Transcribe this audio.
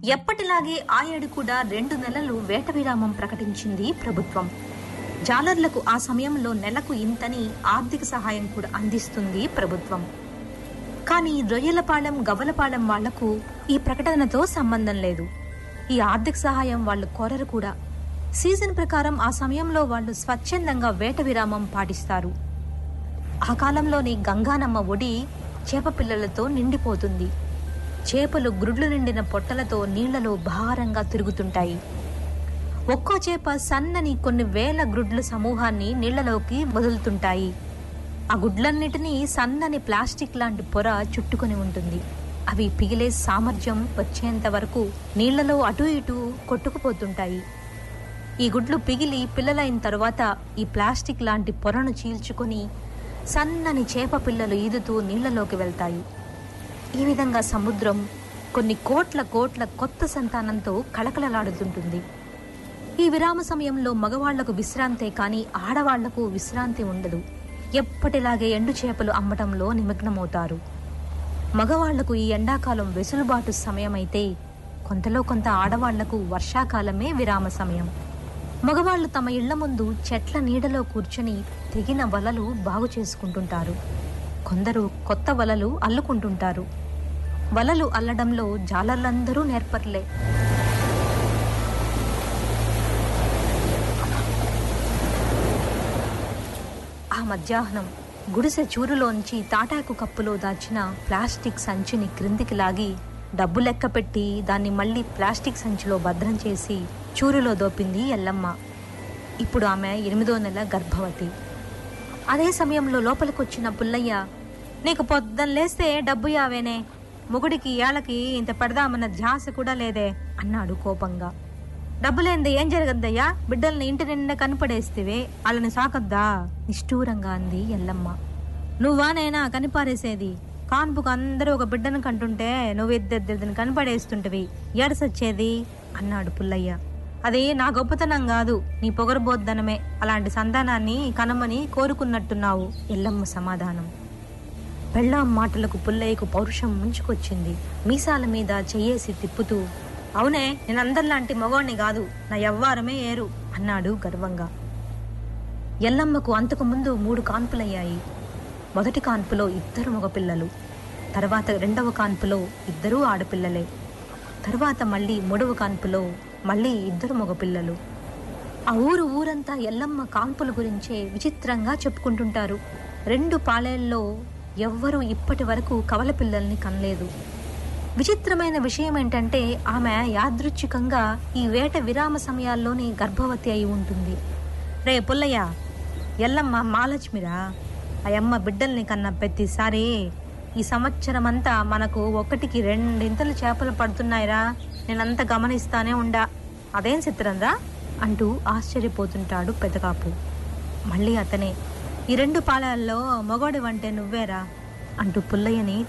ఎప్పటిలాగే ఆ ఏడు కూడా రెండు నెలలు వేట విరామం ప్రకటించింది ప్రభుత్వం జాలర్లకు ఆ సమయంలో నెలకు ఇంతని ఆర్థిక సహాయం కూడా అందిస్తుంది ప్రభుత్వం కానీ రొయ్యలపాలెం గవ్వలపాలెం వాళ్లకు ఈ ప్రకటనతో సంబంధం లేదు ఈ ఆర్థిక సహాయం వాళ్ళు కోరరు కూడా సీజన్ ప్రకారం ఆ సమయంలో వాళ్ళు స్వచ్ఛందంగా వేట విరామం పాటిస్తారు ఆ కాలంలోని గంగానమ్మ ఒడి చేప పిల్లలతో నిండిపోతుంది చేపలు గ్రుడ్లు నిండిన పొట్టలతో నీళ్లలో భారంగా తిరుగుతుంటాయి ఒక్కో చేప సన్నని కొన్ని వేల గ్రుడ్ల సమూహాన్ని నీళ్లలోకి వదులుతుంటాయి ఆ గుడ్లన్నిటినీ సన్నని ప్లాస్టిక్ లాంటి పొర చుట్టుకొని ఉంటుంది అవి పిగిలే సామర్థ్యం వచ్చేంత వరకు నీళ్లలో అటు ఇటు కొట్టుకుపోతుంటాయి ఈ గుడ్లు పిగిలి పిల్లలైన తరువాత ఈ ప్లాస్టిక్ లాంటి పొరను చీల్చుకొని సన్నని చేప పిల్లలు ఈదుతూ నీళ్లలోకి వెళ్తాయి ఈ విధంగా సముద్రం కొన్ని కోట్ల కోట్ల కొత్త సంతానంతో కళకళలాడుతుంటుంది ఈ విరామ సమయంలో మగవాళ్లకు విశ్రాంతే కానీ ఆడవాళ్లకు విశ్రాంతి ఉండదు ఎప్పటిలాగే ఎండు చేపలు అమ్మటంలో నిమగ్నమవుతారు మగవాళ్లకు ఈ ఎండాకాలం వెసులుబాటు సమయమైతే కొంతలో కొంత ఆడవాళ్లకు వర్షాకాలమే విరామ సమయం మగవాళ్లు తమ ఇళ్ల ముందు చెట్ల నీడలో కూర్చొని తెగిన వలలు బాగు చేసుకుంటుంటారు కొందరు కొత్త వలలు అల్లుకుంటుంటారు వలలు అల్లడంలో జాలర్లందరూ నేర్పర్లే ఆ మధ్యాహ్నం గుడిసె చూరులోంచి తాటాకు కప్పులో దాచిన ప్లాస్టిక్ సంచిని క్రిందికి లాగి డబ్బు లెక్క పెట్టి దాన్ని మళ్ళీ ప్లాస్టిక్ సంచిలో భద్రం చేసి చూరులో దోపింది ఎల్లమ్మ ఇప్పుడు ఆమె ఎనిమిదో నెల గర్భవతి అదే సమయంలో లోపలికొచ్చిన పుల్లయ్య నీకు పొద్దున లేస్తే డబ్బు యావేనే మొగుడికి ఏళ్ళకి ఇంత పెడదామన్న ధ్యాస కూడా లేదే అన్నాడు కోపంగా డబ్బులేంది ఏం జరగద్దయ్యా బిడ్డల్ని ఇంటి నిండా కనిపడేస్తేవే వాళ్ళని సాకద్దా నిష్ఠూరంగా అంది ఎల్లమ్మ నువ్వా నేనా కనిపారేసేది కాన్పుకు అందరూ ఒక బిడ్డను కంటుంటే నువ్వు ఇద్దరిద్దరిని కనిపడేస్తుంటివి ఏడసొచ్చేది అన్నాడు పుల్లయ్య అది నా గొప్పతనం కాదు నీ పొగరబోద్దనమే అలాంటి సంతానాన్ని కనమని కోరుకున్నట్టున్నావు ఎల్లమ్మ సమాధానం పెళ్ళాం మాటలకు పుల్లయ్యకు పౌరుషం ముంచుకొచ్చింది మీసాల మీద చెయ్యేసి తిప్పుతూ అవునే నేను అందరిలాంటి మగవాణ్ణి కాదు నా యవ్వారమే ఏరు అన్నాడు గర్వంగా ఎల్లమ్మకు అంతకు ముందు మూడు కాన్పులయ్యాయి మొదటి కాన్పులో ఇద్దరు మగపిల్లలు తర్వాత రెండవ కాన్పులో ఇద్దరూ ఆడపిల్లలే తర్వాత మళ్ళీ మూడవ కాన్పులో మళ్ళీ ఇద్దరు మగపిల్లలు ఆ ఊరు ఊరంతా ఎల్లమ్మ కాన్పుల గురించే విచిత్రంగా చెప్పుకుంటుంటారు రెండు పాలేల్లో ఎవ్వరూ ఇప్పటి వరకు కవల పిల్లల్ని కనలేదు విచిత్రమైన విషయం ఏంటంటే ఆమె యాదృచ్ఛికంగా ఈ వేట విరామ సమయాల్లోనే గర్భవతి అయి ఉంటుంది రే పుల్లయ్య ఎల్లమ్మ మాలక్ష్మిరా ఆ అమ్మ బిడ్డల్ని కన్న ప్రతిసారి ఈ సంవత్సరం అంతా మనకు ఒకటికి రెండింతలు చేపలు పడుతున్నాయిరా నేనంత గమనిస్తానే ఉండా అదేం చిత్రంరా అంటూ ఆశ్చర్యపోతుంటాడు పెదకాపు మళ్ళీ అతనే ఈ రెండు పాలల్లో మొగోడి వంటే నువ్వేరా అంటూ పుల్లయ్యని